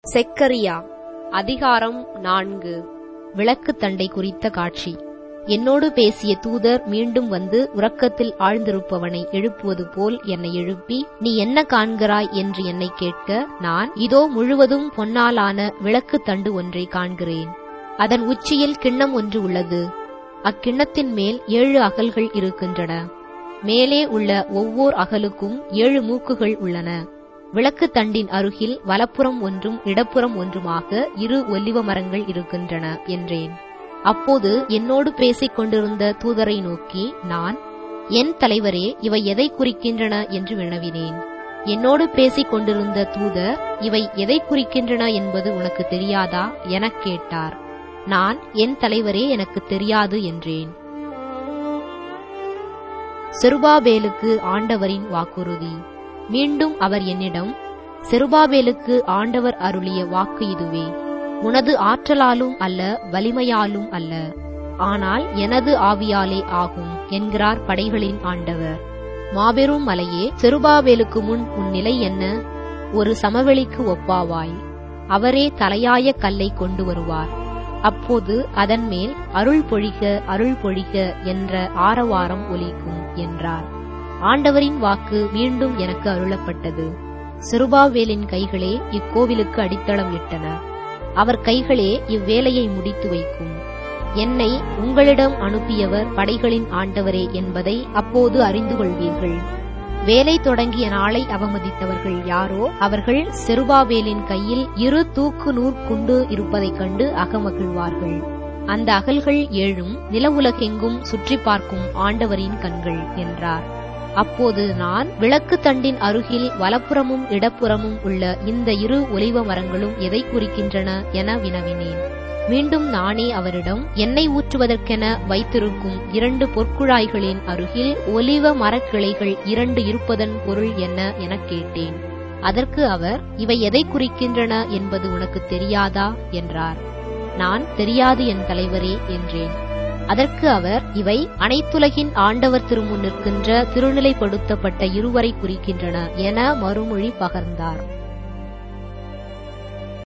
செக்கரியா அதிகாரம் நான்கு விளக்கு தண்டை குறித்த காட்சி என்னோடு பேசிய தூதர் மீண்டும் வந்து உறக்கத்தில் ஆழ்ந்திருப்பவனை எழுப்புவது போல் என்னை எழுப்பி நீ என்ன காண்கிறாய் என்று என்னை கேட்க நான் இதோ முழுவதும் பொன்னாலான விளக்கு தண்டு ஒன்றை காண்கிறேன் அதன் உச்சியில் கிண்ணம் ஒன்று உள்ளது அக்கிண்ணத்தின் மேல் ஏழு அகல்கள் இருக்கின்றன மேலே உள்ள ஒவ்வொரு அகலுக்கும் ஏழு மூக்குகள் உள்ளன விளக்கு தண்டின் அருகில் வலப்புறம் ஒன்றும் இடப்புறம் ஒன்றுமாக இரு ஒலிவ மரங்கள் இருக்கின்றன என்றேன் அப்போது என்னோடு பேசிக் கொண்டிருந்த தூதரை நோக்கி நான் என் தலைவரே இவை எதை குறிக்கின்றன என்று வினவினேன் என்னோடு பேசிக் கொண்டிருந்த தூதர் இவை எதை குறிக்கின்றன என்பது உனக்கு தெரியாதா எனக் கேட்டார் நான் என் தலைவரே எனக்கு தெரியாது என்றேன் செருபாபேலுக்கு ஆண்டவரின் வாக்குறுதி மீண்டும் அவர் என்னிடம் செருபாபேலுக்கு ஆண்டவர் அருளிய வாக்கு இதுவே உனது ஆற்றலாலும் அல்ல வலிமையாலும் அல்ல ஆனால் எனது ஆவியாலே ஆகும் என்கிறார் படைகளின் ஆண்டவர் மாபெரும் மலையே செருபாபேலுக்கு முன் உன் நிலை என்ன ஒரு சமவெளிக்கு ஒப்பாவாய் அவரே தலையாய கல்லை கொண்டு வருவார் அப்போது அதன் மேல் அருள் பொழிக அருள் பொழிக என்ற ஆரவாரம் ஒலிக்கும் என்றார் ஆண்டவரின் வாக்கு மீண்டும் எனக்கு அருளப்பட்டது சிறுபாவேலின் கைகளே இக்கோவிலுக்கு அடித்தளம் இட்டன அவர் கைகளே இவ்வேலையை முடித்து வைக்கும் என்னை உங்களிடம் அனுப்பியவர் படைகளின் ஆண்டவரே என்பதை அப்போது அறிந்து கொள்வீர்கள் வேலை தொடங்கிய நாளை அவமதித்தவர்கள் யாரோ அவர்கள் செருபாவேலின் கையில் இரு தூக்கு நூற்குண்டு இருப்பதைக் கண்டு அகமகிழ்வார்கள் அந்த அகல்கள் ஏழும் நிலவுலகெங்கும் சுற்றி பார்க்கும் ஆண்டவரின் கண்கள் என்றார் அப்போது நான் விளக்கு தண்டின் அருகில் வலப்புறமும் இடப்புறமும் உள்ள இந்த இரு ஒலிவ மரங்களும் எதை குறிக்கின்றன என வினவினேன் மீண்டும் நானே அவரிடம் எண்ணெய் ஊற்றுவதற்கென வைத்திருக்கும் இரண்டு பொற்குழாய்களின் அருகில் ஒலிவ மரக்கிளைகள் இரண்டு இருப்பதன் பொருள் என்ன எனக் கேட்டேன் அதற்கு அவர் இவை எதை குறிக்கின்றன என்பது உனக்கு தெரியாதா என்றார் நான் தெரியாது என் தலைவரே என்றேன் அதற்கு அவர் இவை அனைத்துலகின் ஆண்டவர் திருமுன் நிற்கின்ற திருநிலைப்படுத்தப்பட்ட இருவரை குறிக்கின்றன என மறுமொழி பகர்ந்தார்